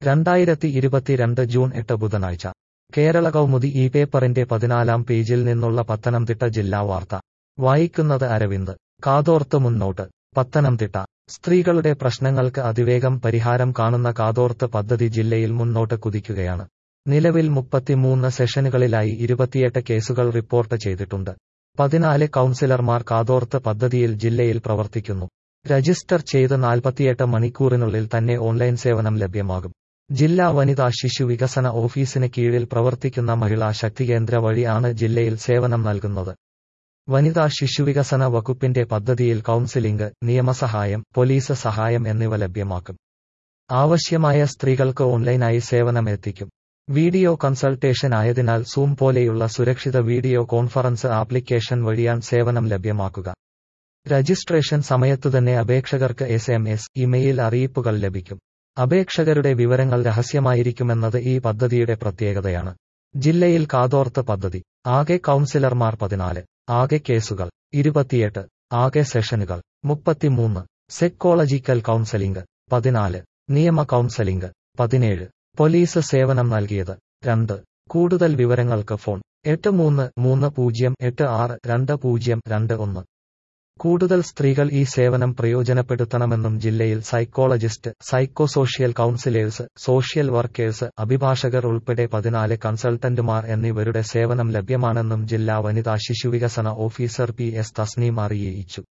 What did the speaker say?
രണ്ടായിരത്തി ഇരുപത്തിരണ്ട് ജൂൺ എട്ട് ബുധനാഴ്ച കേരള കൗമുദി ഈ പേപ്പറിന്റെ പതിനാലാം പേജിൽ നിന്നുള്ള പത്തനംതിട്ട ജില്ലാ വാർത്ത വായിക്കുന്നത് അരവിന്ദ് കാതോർത്ത് മുന്നോട്ട് പത്തനംതിട്ട സ്ത്രീകളുടെ പ്രശ്നങ്ങൾക്ക് അതിവേഗം പരിഹാരം കാണുന്ന കാതോർത്ത് പദ്ധതി ജില്ലയിൽ മുന്നോട്ട് കുതിക്കുകയാണ് നിലവിൽ മുപ്പത്തിമൂന്ന് സെഷനുകളിലായി ഇരുപത്തിയെട്ട് കേസുകൾ റിപ്പോർട്ട് ചെയ്തിട്ടുണ്ട് പതിനാല് കൗൺസിലർമാർ കാതോർത്ത് പദ്ധതിയിൽ ജില്ലയിൽ പ്രവർത്തിക്കുന്നു രജിസ്റ്റർ ചെയ്ത് നാൽപ്പത്തിയെട്ട് മണിക്കൂറിനുള്ളിൽ തന്നെ ഓൺലൈൻ സേവനം ലഭ്യമാകും ജില്ലാ വനിതാ ശിശു വികസന ഓഫീസിന് കീഴിൽ പ്രവർത്തിക്കുന്ന മഹിളാ ശക്തികേന്ദ്ര വഴിയാണ് ജില്ലയിൽ സേവനം നൽകുന്നത് വനിതാ ശിശുവികസന വകുപ്പിന്റെ പദ്ധതിയിൽ കൗൺസിലിംഗ് നിയമസഹായം പോലീസ് സഹായം എന്നിവ ലഭ്യമാക്കും ആവശ്യമായ സ്ത്രീകൾക്ക് ഓൺലൈനായി സേവനം എത്തിക്കും വീഡിയോ കൺസൾട്ടേഷൻ ആയതിനാൽ സൂം പോലെയുള്ള സുരക്ഷിത വീഡിയോ കോൺഫറൻസ് ആപ്ലിക്കേഷൻ വഴിയാണ് സേവനം ലഭ്യമാക്കുക രജിസ്ട്രേഷൻ സമയത്തുതന്നെ അപേക്ഷകർക്ക് എസ് എം എസ് ഇമെയിൽ അറിയിപ്പുകൾ ലഭിക്കും അപേക്ഷകരുടെ വിവരങ്ങൾ രഹസ്യമായിരിക്കുമെന്നത് ഈ പദ്ധതിയുടെ പ്രത്യേകതയാണ് ജില്ലയിൽ കാതോർത്ത് പദ്ധതി ആകെ കൗൺസിലർമാർ പതിനാല് ആകെ കേസുകൾ ഇരുപത്തിയെട്ട് ആകെ സെഷനുകൾ മുപ്പത്തിമൂന്ന് സെക്കോളജിക്കൽ കൗൺസലിംഗ് പതിനാല് നിയമ കൗൺസലിംഗ് പതിനേഴ് പോലീസ് സേവനം നൽകിയത് രണ്ട് കൂടുതൽ വിവരങ്ങൾക്ക് ഫോൺ എട്ട് മൂന്ന് മൂന്ന് പൂജ്യം എട്ട് ആറ് രണ്ട് പൂജ്യം രണ്ട് ഒന്ന് കൂടുതൽ സ്ത്രീകൾ ഈ സേവനം പ്രയോജനപ്പെടുത്തണമെന്നും ജില്ലയിൽ psychologist psycho social counsellors social workers അഭിഭാഷകർ ഉൾപ്പെടെ പതിനാല് കൺസൾട്ടന്റുമാർ എന്നിവരുടെ സേവനം ലഭ്യമാണെന്നും ജില്ലാ വനിതാ ശിശുവികസന ഓഫീസർ പി എസ് തസ്നീം അറിയിച്ചു